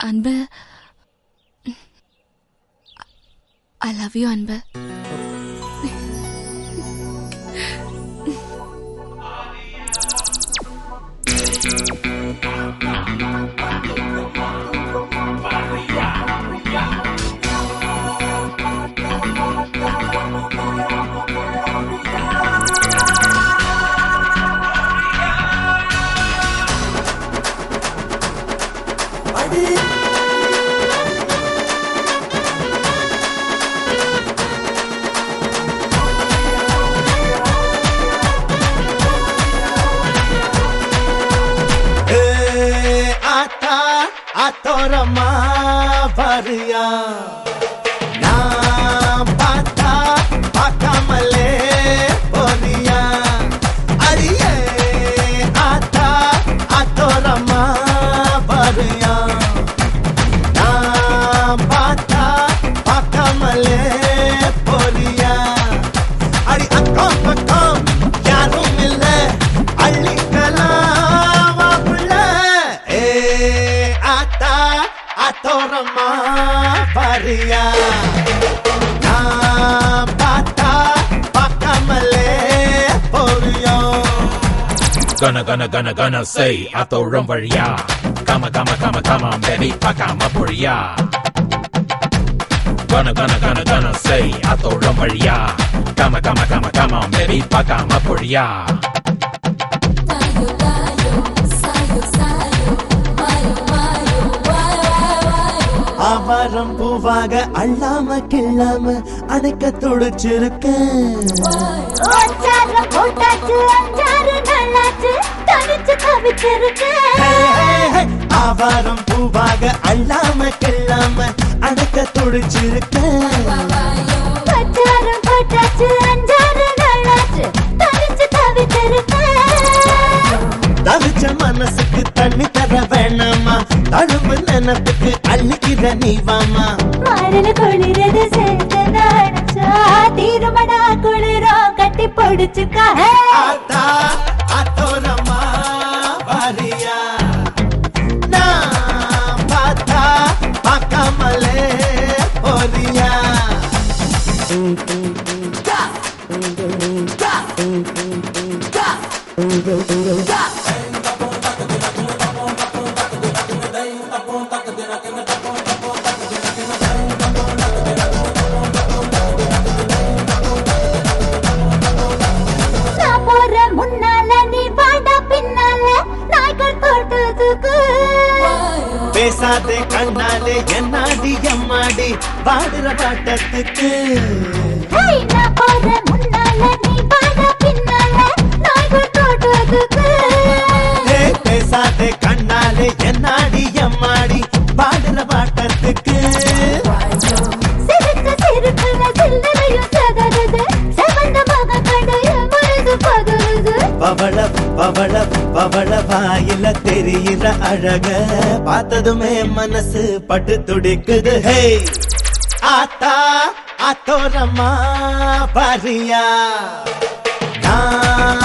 அன்பு I love you அன்பு ஏ ஆத்தா ஆத்தோரமா வரியா நான் பார்த்தா பார்க்காமலே போறியா அடியே ஆத்தா ஆத்தோரமா வரியா நான் பார்த்தா பார்க்காமலே போறியா அடி அக்கம் பக்கம் யாரும் இல்ல அள்ளிக்கலாம் புள்ள ஏ ஆத்தா ஆத்தோரமா பாரியா நான் பார்த்தா பார்க்காமலே போறியோ Gonna, gonna, gonna, gonna say, ato rumbaria. Kama, kama, kama, come on, baby, pakama puria. Gonna, gonna, gonna, gonna say, ato rumbaria. Kama, kama, kama, come on, baby, pakama puria. ஆவாரம் பூவாக அள்ளாம கிள்ளாம அணைக்க துடிச்சிருக்கேன் ஒச்சாரம் போட்டாச்சு அஞ்சாறு நாளாச்சு தனிச்சு தவிச்சிருக்கேன் ஹே, ஹே, ஹே. ஆவாரம் பூவாக அள்ளாம கிள்ளாம அணைக்க துடிச்சிருக்கேன் ஒச்சாரம் போட்டாச்சு அஞ்சாறு நாளாச்சு தனிச்சு தவிச்சிருக்கேன் தவிச்ச மனசுக்கு தண்ணி தர வேணாமா தழும்பு நினப்புக்கு அள்ளிக்கிற நீ வாமா மாறல குளிரது சேர்ந்து நாடச்சா தீருமடா குளிரும் கட்டி பிடிச்சுக்கா ஆத்தா ஆத்தோரமா வாரியா நான் பார்த்தா பார்க்காமலே போறியா நான் போற முன்னால நீ வாடா பின்னால நாய்கள் தோட்டத்துக்கு பேசாதே கண்ணாலே என்னாடி எம்மாடி பாடுற பாட்டத்துக்கு ஹேய், நான் போற முன்னால நீ வாடா பின்னால நாய்கள் தோட்டத்துக்கு ஏய், பேசாதே கண்ணாலே என்னாடி எம்மாடி பாடுற பாட்டத்துக்கு சிரித்த சிரிப்புல சில்லறையும் சதறுது செவந்த மக கடைய மனது பதறுது பவள பவள பவள வாயில தெரியிற அழக பார்த்ததுமே மனசு பட்டு துடிக்குது ஹே ஆத்தா ஆத்தோரமா பாரியா நான்